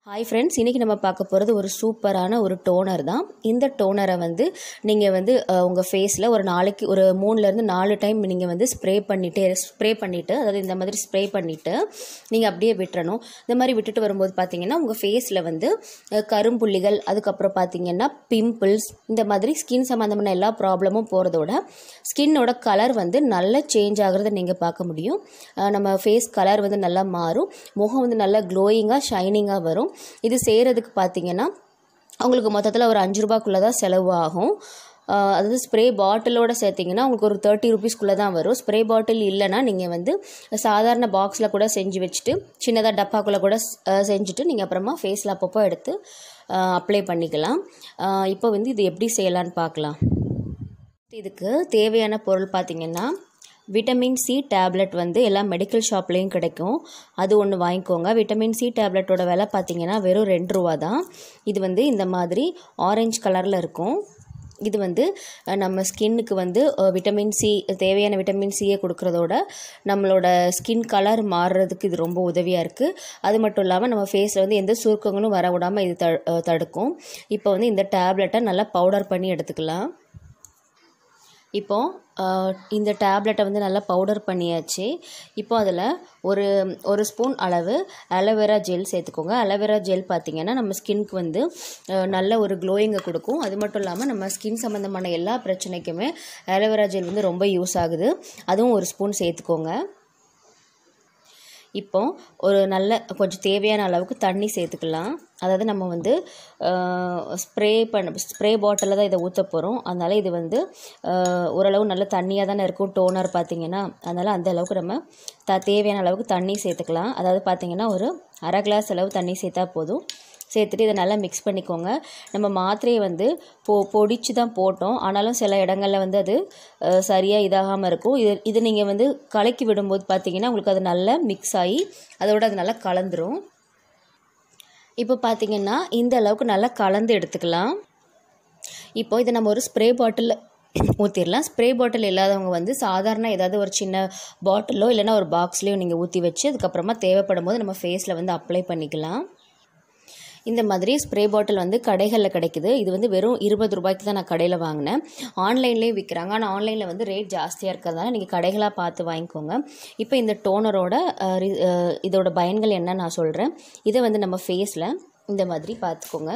hi friends இன்றைக்கி நம்ம பார்க்க போகிறது ஒரு சூப்பரான ஒரு டோனர் தான் இந்த டோனரை வந்து நீங்கள் வந்து அஹ், உங்கள் ஃபேஸில் ஒரு நாளைக்கு ஒரு மூணுலேருந்து நாலு டைம் நீங்கள் வந்து ஸ்ப்ரே பண்ணிவிட்டு ஸ்ப்ரே பண்ணிவிட்டு அதாவது இந்த மாதிரி ஸ்ப்ரே பண்ணிவிட்டு நீங்கள் அப்படியே விட்டுறணும் இந்த மாதிரி விட்டுட்டு வரும்போது பார்த்தீங்கன்னா உங்கள் ஃபேஸில் வந்து அஹ், கரும்புள்ளிகள் அதுக்கப்புறம் பார்த்தீங்கன்னா பிம்பிள்ஸ் இந்த மாதிரி ஸ்கின் சம்மந்தமான எல்லா ப்ராப்ளமும் போகிறதோட ஸ்கின்னோட கலர் வந்து நல்லா சேஞ்ச் ஆகிறத நீங்கள் பார்க்க முடியும் அஹ், நம்ம ஃபேஸ் கலர் வந்து நல்லா மாறும் முகம் வந்து நல்லா க்ளோயிங்காக ஷைனிங்காக வரும் இது செய்கிறதுக்கு பார்த்தீங்கன்னா உங்களுக்கு மொத்தத்தில் ஒரு அஞ்சு ரூபாய்க்குள்ளே தான் செலவு ஆகும் ஆஹ் அதாவது ஸ்ப்ரே பாட்டிலோட சேர்த்திங்கன்னா உங்களுக்கு ஒரு தேர்ட்டி ருபீஸ்க்குள்ளே தான் வரும் ஸ்ப்ரே பாட்டில் இல்லைன்னா நீங்கள் வந்து சாதாரண பாக்ஸில் கூட செஞ்சு வச்சுட்டு சின்னதாக டப்பாக்குள்ளே கூட ஆஹ் செஞ்சுட்டு நீங்கள் அப்புறமா ஃபேஸில் அப்பப்போ எடுத்து அப்ளை பண்ணிக்கலாம் ஆஹ் இப்போ வந்து இது எப்படி செய்யலான்னு பார்க்கலாம் இதுக்கு தேவையான பொருள் பார்த்தீங்கன்னா விட்டமின் சி டேப்லெட் வந்து எல்லா மெடிக்கல் ஷாப்லேயும் கிடைக்கும் அது ஒன்று வாங்கிக்கோங்க விட்டமின் சி டேப்லெட்டோட விலை பார்த்தீங்கன்னா வெறும் ரெண்டு ரூபா தான் இது வந்து இந்த மாதிரி ஆரஞ்சு கலரில் இருக்கும் இது வந்து அஹ், நம்ம ஸ்கின்னுக்கு வந்து அஹ், விட்டமின் சி தேவையான விட்டமின் சியை கொடுக்குறதோட நம்மளோட ஸ்கின் கலர் மாறுறதுக்கு இது ரொம்ப உதவியாக இருக்குது அது மட்டும் இல்லாமல் நம்ம ஃபேஸில் வந்து எந்த சுருக்கங்களும் வர விடாமல் இது த அஹ், தடுக்கும் இப்போ வந்து இந்த டேப்லெட்டை நல்லா பவுடர் பண்ணி எடுத்துக்கலாம் இப்போ ஆஹ், இந்த டேப்லெட்டை வந்து நல்லா பவுடர் பண்ணியாச்சு இப்போ அதில் ஒரு ஒரு ஸ்பூன் அளவு அலோவேரா ஜெல் சேர்த்துக்கோங்க அலோவேரா ஜெல் பார்த்தீங்கன்னா நம்ம ஸ்கின்க்கு வந்து ஆஹ், நல்ல ஒரு க்ளோயிங்கை கொடுக்கும் அது மட்டும் இல்லாமல் நம்ம ஸ்கின் சம்மந்தமான எல்லா பிரச்சனைக்குமே அலோவேரா ஜெல் வந்து ரொம்ப யூஸ் ஆகுது அதுவும் ஒரு ஸ்பூன் சேர்த்துக்கோங்க இப்போ ஒரு நல்ல கொஞ்சம் தேவையான அளவுக்கு தண்ணி சேர்த்துக்கலாம் அதாவது நம்ம வந்து ஸ்ப்ரே பண்ண ஸ்ப்ரே பாட்டிலில் தான் இதை ஊற்ற போகிறோம் அதனால் இது வந்து ஆஹ், ஓரளவு நல்ல தண்ணியாக தானே இருக்கும் டோனர் பார்த்தீங்கன்னா அதனால் அந்த அளவுக்கு நம்ம த தேவையான அளவுக்கு தண்ணி சேர்த்துக்கலாம் அதாவது பார்த்தீங்கன்னா ஒரு அரை கிளாஸ் அளவு தண்ணி சேர்த்தா போதும் சேர்த்துட்டு இதை நல்லா மிக்ஸ் பண்ணிக்கோங்க நம்ம மாத்திரையை வந்து பொ பொடிச்சு தான் போட்டோம் ஆனாலும் சில இடங்களில் வந்து அது சரியாக இதாகாமல் இருக்கும் இது இது நீங்கள் வந்து கலக்கி விடும்போது பார்த்தீங்கன்னா உங்களுக்கு அது நல்லா மிக்ஸ் ஆகி அதோட அது நல்லா கலந்துரும் இப்போ பார்த்தீங்கன்னா இந்த அளவுக்கு நல்லா கலந்து எடுத்துக்கலாம் இப்போ இதை நம்ம ஒரு ஸ்ப்ரே பாட்டிலில் ஊற்றிடலாம் ஸ்ப்ரே பாட்டில் இல்லாதவங்க வந்து சாதாரண ஏதாவது ஒரு சின்ன பாட்டிலோ இல்லைன்னா ஒரு பாக்ஸ்லேயோ நீங்கள் ஊற்றி வச்சு அதுக்கப்புறமா தேவைப்படும் போது நம்ம ஃபேஸில் வந்து அப்ளை பண்ணிக்கலாம் இந்த மாதிரி ஸ்ப்ரே பாட்டில் வந்து கடைகளில் கிடைக்குது இது வந்து வெறும் இருபது ரூபாய்க்கு தான் நான் கடையில் வாங்கினேன் ஆன்லைன்லேயும் விற்கிறாங்க ஆனால் ஆன்லைனில் வந்து ரேட் ஜாஸ்தியாக இருக்கிறதுனால நீங்கள் கடைகளாக பார்த்து வாங்கிக்கோங்க இப்போ இந்த டோனரோட அஹ், ரி- அஹ், இதோட பயன்கள் என்ன நான் சொல்கிறேன் இதை வந்து நம்ம ஃபேஸில் இந்த மாதிரி பார்த்துக்கோங்க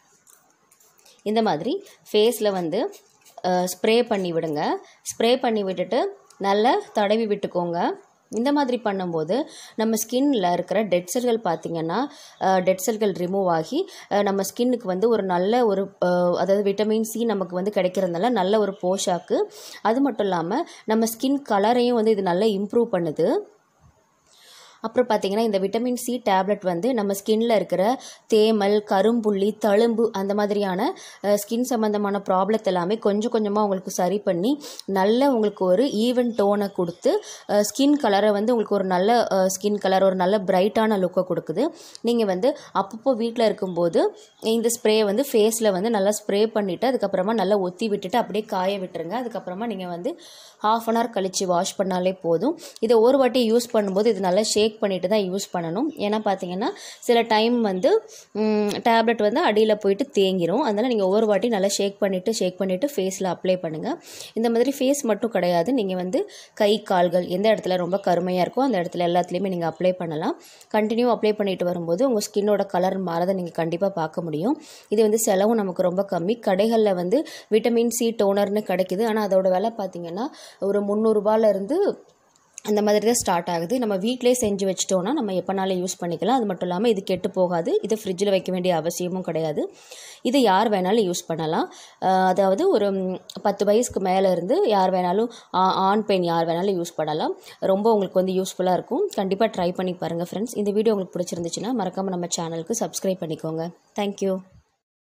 இந்த மாதிரி ஃபேஸில் வந்து ஸ்ப்ரே பண்ணி விடுங்க ஸ்ப்ரே பண்ணி விட்டுட்டு நல்லா தடவி விட்டுக்கோங்க இந்த மாதிரி பண்ணும்போது நம்ம ஸ்கின்ல இருக்கிற டெட் செல்கள் பார்த்தீங்கன்னா டெட் செல்கள் ரிமூவ் ஆகி அஹ், நம்ம ஸ்கின்னுக்கு வந்து ஒரு நல்ல ஒரு அஹ், அதாவது விட்டமின் சி நமக்கு வந்து கிடைக்கிறதுனால நல்ல ஒரு போஷாக்கு அது மட்டும் இல்லாமல் நம்ம ஸ்கின் கலரையும் வந்து இது நல்லா இம்ப்ரூவ் பண்ணுது அப்புறம் பார்த்தீங்கன்னா இந்த விட்டமின் சி டேப்லெட் வந்து நம்ம ஸ்கின்ல இருக்கிற தேமல் கரும்புள்ளி தழும்பு அந்த மாதிரியான ஸ்கின் சம்மந்தமான ப்ராப்ளத்தை எல்லாமே கொஞ்சம் கொஞ்சமாக உங்களுக்கு சரி பண்ணி நல்ல உங்களுக்கு ஒரு ஈவன் டோனை கொடுத்து ஸ்கின் கலரை வந்து உங்களுக்கு ஒரு நல்ல ஸ்கின் கலர் ஒரு நல்ல பிரைட்டான லுக்கை கொடுக்குது நீங்கள் வந்து அப்பப்போ வீட்டில் இருக்கும்போது இந்த ஸ்ப்ரே வந்து ஃபேஸில் வந்து நல்லா ஸ்ப்ரே பண்ணிவிட்டு அதுக்கப்புறமா நல்லா ஒத்தி விட்டுட்டு அப்படியே காய விட்டுருங்க அதுக்கப்புறமா நீங்கள் வந்து ஹாஃப் அன் ஹவர் கழித்து வாஷ் பண்ணாலே போதும் இதை ஒரு வாட்டி யூஸ் பண்ணும்போது இது நல்லா ஷேக் பண்ணிட்டு தான் யூஸ் பண்ணணும் ஏன்னா பார்த்தீங்கன்னா சில டைம் வந்து டேப்லெட் வந்து அடியில் போயிட்டு தேங்கிரும் அதனால் நீங்கள் ஒவ்வொரு வாட்டி நல்லா ஷேக் பண்ணிவிட்டு ஷேக் பண்ணிவிட்டு ஃபேஸில் அப்ளை பண்ணுங்கள் இந்த மாதிரி ஃபேஸ் மட்டும் கிடையாது நீங்கள் வந்து கை கால்கள் எந்த இடத்துல ரொம்ப கருமையாக இருக்கோ அந்த இடத்துல எல்லாத்துலேயுமே நீங்கள் அப்ளை பண்ணலாம் கண்டினியூ அப்ளை பண்ணிட்டு வரும்போது உங்கள் ஸ்கின்னோட கலர் மாறதை நீங்கள் கண்டிப்பாக பார்க்க முடியும் இது வந்து செலவும் நமக்கு ரொம்ப கம்மி கடைகளில் வந்து விட்டமின் சி டோனர்னு கிடைக்குது ஆனால் அதோட விலை பார்த்தீங்கன்னா ஒரு முந்நூறுரூபாலேருந்து அந்த மாதிரி தான் ஸ்டார்ட் ஆகுது நம்ம வீட்டிலே செஞ்சு வச்சிட்டோம்னா நம்ம எப்போனாலும் யூஸ் பண்ணிக்கலாம் அது மட்டும் இல்லாமல் இது கெட்டு போகாது இது ஃப்ரிட்ஜில் வைக்க வேண்டிய அவசியமும் கிடையாது இது யார் வேணாலும் யூஸ் பண்ணலாம் அஹ் அதாவது ஒரு ம், பத்து வயசுக்கு மேலே இருந்து யார் வேணாலும் ஆ- ஆண் பெண் யார் வேணாலும் யூஸ் பண்ணலாம் ரொம்ப உங்களுக்கு வந்து யூஸ்ஃபுல்லாக இருக்கும் கண்டிப்பாக ட்ரை பண்ணி பாருங்கள் ஃப்ரெண்ட்ஸ் இந்த வீடியோ உங்களுக்கு பிடிச்சிருந்துச்சுன்னா மறக்காமல் நம்ம சேனலுக்கு சப்ஸ்கிரைப் பண்ணிக்கோங்க தேங்க்யூ